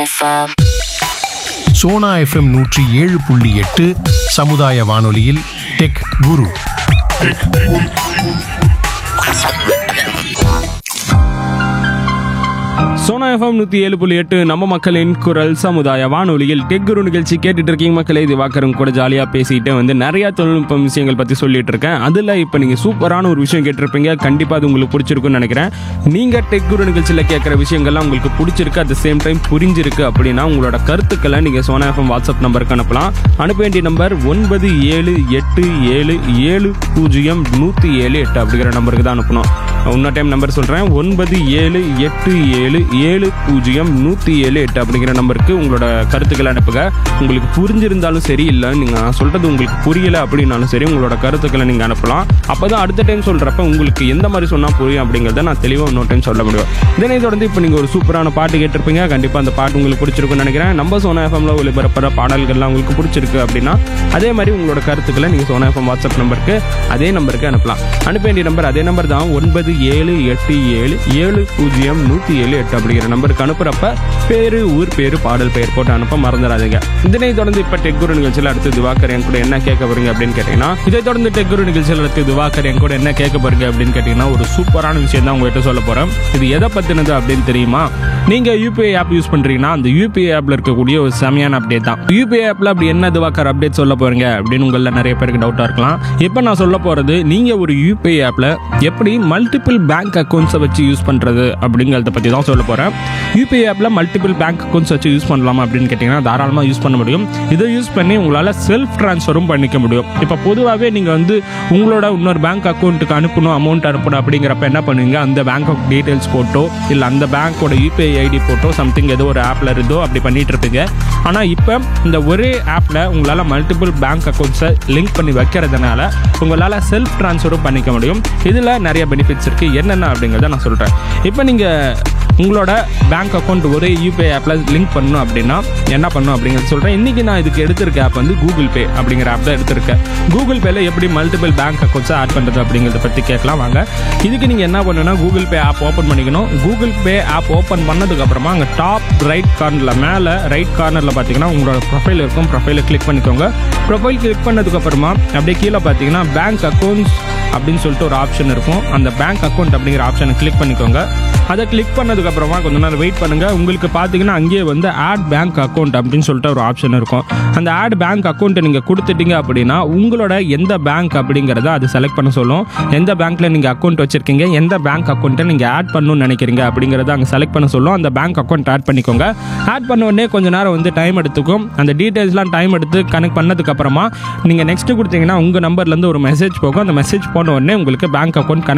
FM. Sona FM நூற்றி ஏழு புள்ளி எட்டு சமுதாய வானொலியில் டெக் குரு சோனா எஃப்எம் நூற்றி ஏழு புள்ளி எட்டு நம்ம மக்களின் குரல் சமுதாய வானொலியில் டெக் குரு நிகழ்ச்சி கேட்டுட்டு இருக்கீங்க மக்களே இது வாக்கரும் கூட ஜாலியாக பேசிட்டு வந்து நிறைய தொழில்நுட்பம் விஷயங்கள் பற்றி சொல்லிட்டு இருக்கேன் அதில் இப்போ நீங்கள் சூப்பரான ஒரு விஷயம் கேட்டிருப்பீங்க கண்டிப்பாக அது உங்களுக்கு பிடிச்சிருக்குன்னு நினைக்கிறேன் நீங்கள் டெக் குரு நிகழ்ச்சியில் கேட்குற விஷயங்கள்லாம் உங்களுக்கு பிடிச்சிருக்கு அட் த சேம் டைம் புரிஞ்சிருக்கு அப்படின்னா உங்களோட கருத்துக்களை நீங்கள் சோனா எஃப்எம் வாட்ஸ்அப் நம்பருக்கு அனுப்பலாம் அனுப்ப வேண்டிய நம்பர் ஒன்பது ஏழு எட்டு ஏழு ஏழு பூஜ்ஜியம் நூற்றி ஏழு எட்டு அப்படிங்கிற நம்பருக்கு தான் அனுப்பணும் இன்னொரு டைம் நம்பர் சொல்கிறேன் ஒன்பது ஏழு எட்டு ஏழு ஏழு பூஜ்ஜியம் நூற்றி ஏழு எட்டு அப்படிங்கிற நம்பருக்கு உங்களோட கருத்துக்களை அனுப்புங்க உங்களுக்கு புரிஞ்சிருந்தாலும் சரி இல்லை நீங்கள் நான் சொல்கிறது உங்களுக்கு புரியலை அப்படின்னாலும் சரி உங்களோட கருத்துக்களை நீங்கள் அனுப்பலாம் அப்போ தான் அடுத்த டைம் சொல்கிறப்ப உங்களுக்கு எந்த மாதிரி சொன்னால் புரியும் அப்படிங்கிறத நான் தெளிவாக இன்னொரு டைம் சொல்ல முடியும் இதனை தொடர்ந்து இப்போ நீங்கள் ஒரு சூப்பரான பாட்டு கேட்டிருப்பீங்க கண்டிப்பாக அந்த பாட்டு உங்களுக்கு பிடிச்சிருக்குன்னு நினைக்கிறேன் நம்ம சோனா எஃப்எம்ல ஒளிபரப்புற பாடல்கள்லாம் உங்களுக்கு பிடிச்சிருக்கு அப்படின்னா அதே மாதிரி உங்களோட கருத்துக்களை நீங்கள் சோனா எஃப்எம் வாட்ஸ்அப் நம்பருக்கு அதே நம்பருக்கு அனுப்பலாம் அனுப்ப வேண்டிய நம்பர் அதே நம்பர் தான் ஒன்பது ஏழு எட்டு ஏழு ஏழு பூஜ்ஜியம் நூற்றி ஏழு எட்டு அப்படிங்கிற நம்பருக்கு அனுப்புறப்ப பேரு ஊர் பேரு பாடல் பெயர் போட்டு அனுப்ப மறந்துடாதீங்க இதனை தொடர்ந்து இப்போ டெக்குரு நிகழ்ச்சியில் அடுத்து திவாகர் என் கூட என்ன கேட்க போறீங்க அப்படின்னு கேட்டீங்கன்னா இதை தொடர்ந்து டெக்குரு நிகழ்ச்சியில் அடுத்து திவாகர் என் கூட என்ன கேட்க போறீங்க அப்படின்னு கேட்டீங்கன்னா ஒரு சூப்பரான விஷயம் தான் உங்ககிட்ட சொல்ல போறேன் இது எதை பத்தினது அப்படின்னு தெரியுமா நீங்க யூபிஐ ஆப் யூஸ் பண்றீங்கன்னா அந்த யூபிஐ ஆப்ல இருக்கக்கூடிய ஒரு செமையான அப்டேட் தான் யூபிஐ ஆப்ல அப்படி என்ன திவாகர் அப்டேட் சொல்ல போறீங்க அப்படின்னு உங்கள நிறைய பேருக்கு டவுட்டா இருக்கலாம் இப்போ நான் சொல்ல போறது நீங்க ஒரு யூபிஐ ஆப்ல எப்படி மல்டிபிள் பேங்க் அக்கௌண்ட்ஸை வச்சு யூஸ் பண்றது அப்படிங்கிறத பத்தி தான் சொல்ல போறேன் யூபிஐ ஆப்ல மல்டிபிள் பேங்க் அக்கௌண்ட்ஸ் வச்சு யூஸ் பண்ணலாமா அப்படின்னு கேட்டீங்கன்னா தாராளமாக யூஸ் பண்ண முடியும் இதை யூஸ் பண்ணி உங்களால் செல்ஃப் ட்ரான்ஸ்ஃபரும் பண்ணிக்க முடியும் இப்போ பொதுவாகவே நீங்கள் வந்து உங்களோட இன்னொரு பேங்க் அக்கௌண்ட்டுக்கு அனுப்பணும் அமௌண்ட் அனுப்பணும் அப்படிங்கிறப்ப என்ன பண்ணுவீங்க அந்த பேங்க் டீட்டெயில்ஸ் போட்டோ இல்லை அந்த பேங்க்கோட யூபிஐ ஐடி போட்டோ சம்திங் ஏதோ ஒரு ஆப்பில் இருந்தோ அப்படி பண்ணிட்டு இருப்பீங்க ஆனால் இப்போ இந்த ஒரே ஆப்பில் உங்களால் மல்டிபிள் பேங்க் அக்கௌண்ட்ஸை லிங்க் பண்ணி வைக்கிறதுனால உங்களால் செல்ஃப் ட்ரான்ஸ்ஃபரும் பண்ணிக்க முடியும் இதில் நிறைய பெனிஃபிட்ஸ் இருக்குது என்னென்ன அப்படிங்கிறத நான் சொல்கிறேன் இப்போ நீங்கள் உங்களோட பேங்க் அக்கௌண்ட் ஒரே யூபிஐ ஆப்பில் லிங்க் பண்ணணும் அப்படின்னா என்ன பண்ணணும் அப்படிங்கிறத சொல்கிறேன் இன்றைக்கி நான் இதுக்கு எடுத்திருக்க ஆப் வந்து கூகுள் பே அப்படிங்கிற ஆப் தான் எடுத்திருக்கேன் கூகுள் பேல எப்படி மல்டிபிள் பேங்க் அக்கௌண்ட்ஸை ஆட் பண்ணுறது அப்படிங்கிறத பற்றி கேட்கலாம் வாங்க இதுக்கு நீங்கள் என்ன பண்ணணும்னா கூகுள் பே ஆப் ஓப்பன் பண்ணிக்கணும் கூகுள் பே ஆப் ஓப்பன் பண்ணதுக்கப்புறமா அங்கே டாப் ரைட் கார்னரில் மேலே ரைட் கார்னரில் பார்த்தீங்கன்னா உங்களோட ப்ரொஃபைல் இருக்கும் ப்ரொஃபைலை கிளிக் பண்ணிக்கோங்க ப்ரொஃபைல் கிளிக் பண்ணதுக்கப்புறமா அப்படியே கீழே பார்த்தீங்கன்னா பேங்க் அக்கௌண்ட்ஸ் அப்படின்னு சொல்லிட்டு ஒரு ஆப்ஷன் இருக்கும் அந்த பேங்க் அக்கௌண்ட் அப்படிங்கிற ஆப்ஷனை கிளிக் பண்ணிக்கோங்க அதை கிளிக் பண்ணதுக்கப்புறமா கொஞ்ச நேரம் வெயிட் பண்ணுங்கள் உங்களுக்கு பார்த்தீங்கன்னா அங்கேயே வந்து ஆட் பேங்க் அக்கௌண்ட் அப்படின்னு சொல்லிட்டு ஒரு ஆப்ஷன் இருக்கும் அந்த ஆட் பேங்க் அக்கௌண்ட்டை நீங்கள் கொடுத்துட்டீங்க அப்படின்னா உங்களோட எந்த பேங்க் அப்படிங்கிறத அது செலக்ட் பண்ண சொல்லும் எந்த பேங்க்கில் நீங்கள் அக்கௌண்ட் வச்சுருக்கீங்க எந்த பேங்க் அக்கௌண்ட்டை நீங்கள் ஆட் பண்ணணும்னு நினைக்கிறீங்க அப்படிங்கிறத அங்கே செலக்ட் பண்ண சொல்லும் அந்த பேங்க் அக்கௌண்ட் ஆட் பண்ணிக்கோங்க ஆட் பண்ண உடனே கொஞ்ச நேரம் வந்து டைம் எடுத்துக்கும் அந்த டீட்டெயில்ஸ்லாம் டைம் எடுத்து கனெக்ட் பண்ணதுக்கப்புறமா நீங்கள் நெக்ஸ்ட்டு கொடுத்தீங்கன்னா உங்கள் நம்பர்லேருந்து ஒரு மெசேஜ் போகும் அந்த மெசேஜ் போன உடனே உங்களுக்கு பேங்க் அக்கௌண்ட் கனெக்ட்